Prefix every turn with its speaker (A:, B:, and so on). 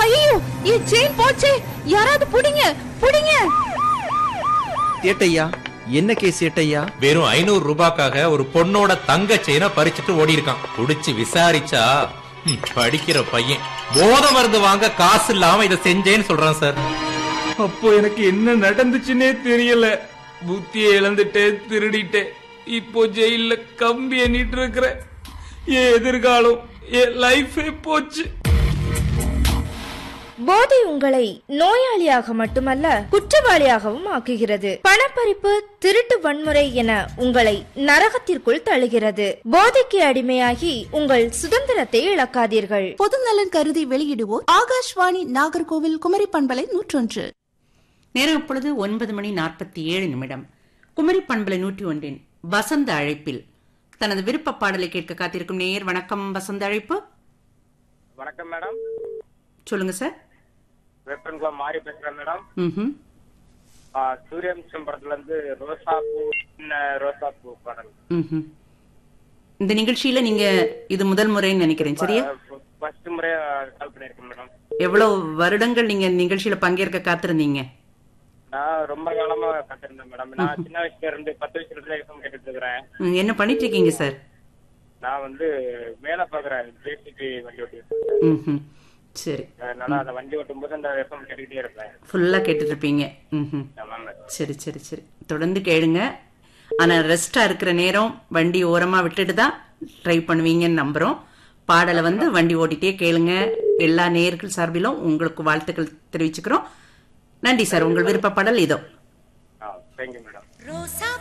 A: ஐயோ என் செயின் போச்சே யாராவது புடிங்க புடிங்க
B: ஏட்டையா என்ன கேஸ் ஏட்டையா
C: வெறும் ஐநூறு ரூபாய்க்காக ஒரு பொண்ணோட தங்க செயினை பறிச்சுட்டு ஓடி இருக்கான் புடிச்சு விசாரிச்சா ம், படிக்கிற பையன் போத மருந்து வாங்க காசு இல்லாம இதை செஞ்சேன்னு சொல்றான் சார்
D: அப்போ எனக்கு என்ன நடந்துச்சுன்னே தெரியல புத்தியை இழந்துட்டேன் திருடிட்டேன் இப்போ ஜெயில கம்பி எண்ணிட்டு இருக்கிறேன் என் எதிர்காலம் என் லைஃபே போச்சு
E: போதை உங்களை நோயாளியாக மட்டுமல்ல குற்றவாளியாகவும் ஆக்குகிறது பணப்பறிப்பு திருட்டு வன்முறை என உங்களை நரகத்திற்குள் தள்ளுகிறது போதைக்கு அடிமையாகி உங்கள் சுதந்திரத்தை இழக்காதீர்கள்
F: பொதுநலன் கருதி வெளியிடுவோர் ஆகாஷ்வாணி நாகர்கோவில் குமரி பண்பலை நூற்றொன்று
G: நேரம் இப்பொழுது ஒன்பது மணி நாற்பத்தி ஏழு நிமிடம் குமரி பண்பலை நூற்றி ஒன்றின் வசந்த அழைப்பில் தனது விருப்ப பாடலை கேட்க காத்திருக்கும் நேயர் வணக்கம் வசந்த அழைப்பு
H: வணக்கம் மேடம்
G: சொல்லுங்க சார்
H: வெப்பன்குளம் மாறி பேசுறேன் மேடம்
G: ம்ஹும்.
H: ஆ, சூரியவம்சம் படத்துல இருந்து ரோசா பூ சின்ன ரோசா பூ பாடல்
G: ம்ஹும். இந்த நிகழ்ச்சியில நீங்க இது முதல் முறைன்னு நினைக்கிறேன் சரியா
H: ஃபர்ஸ்ட் முறையா கால் பண்ணிருக்கேன் மேடம்
G: எவ்வளவு வருடங்கள் நீங்க நிகழ்ச்சியில பங்கேற்க காத்திருந்தீங்க
H: நான் ரொம்ப காலமா கத்திருந்தேன் மேடம் நான் சின்ன வயசுல இருந்து பத்து வயசுல இருந்து எஃப்எம் கேட்டுட்டு இருக்கிறேன்
G: ம், என்ன பண்ணிட்டு இருக்கீங்க சார்
H: நான் வந்து வேலை பாக்குறேன் ஜேசிபி வண்டி ஓட்டி
G: ம்ஹும். சரி
H: அதனால அந்த வண்டி ஓட்டும் போது அந்த எஃப்எம் கேட்டுக்கிட்டே இருப்பேன்
G: ஃபுல்லா கேட்டுட்டு இருப்பீங்க ம்ஹும்.
H: ஆமா மேடம்
G: சரி சரி சரி தொடர்ந்து கேளுங்க ஆனா ரெஸ்டா இருக்கிற நேரம் வண்டி ஓரமா விட்டுட்டு தான் ட்ரை பண்ணுவீங்கன்னு நம்புறோம் பாடலை வந்து வண்டி ஓட்டிட்டே கேளுங்க எல்லா நேயர்கள் சார்பிலும் உங்களுக்கு வாழ்த்துக்கள் தெரிவிச்சுக்கிறோம் நன்றி சார் உங்கள் விருப்ப பாடல் இதோ
H: ஆ தேங்க்யூ மேடம்
A: ரோசா